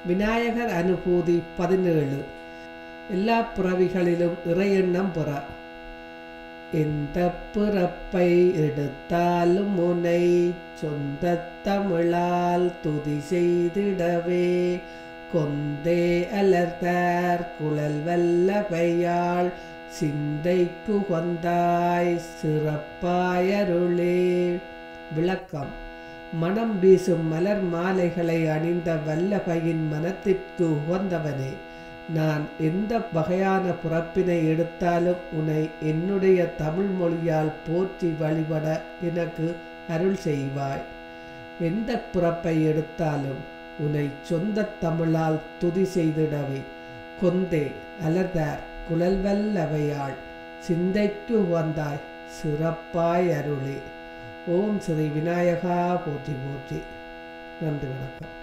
விநாயகர் அனுபூதி பதினேழு எல்லா பிறவிகளிலும் இறையெண்ணம் பெற எந்த பிறப்பை எடுத்தாலும் உனை சொந்த தமிழால் துதி செய்திடவே கொந்தே அலர்த்தார் குழல் வல்லபையாள் சிந்தைக்கு கொந்தாய் சிறப்பாயருளே விளக்கம் மனம் வீசும் மலர் மாலைகளை அணிந்த வல்லபையின் மனத்திற்கு உகந்தவனே நான் எந்த வகையான பிறப்பினை எடுத்தாலும் உன்னை என்னுடைய தமிழ் மொழியால் போற்றி வழிபட எனக்கு அருள் செய்வாய் எந்த பிறப்பை எடுத்தாலும் உன்னை சொந்த தமிழால் துதி செய்திடவே கொந்தே அலர்தார் குழல்வல்லவையாள் சிந்தைக்கு உகந்தாய் சிறப்பாய் அருளே ஓம் ஸ்ரீ விநாயகா போற்றி போற்றி நன்றி வணக்கம்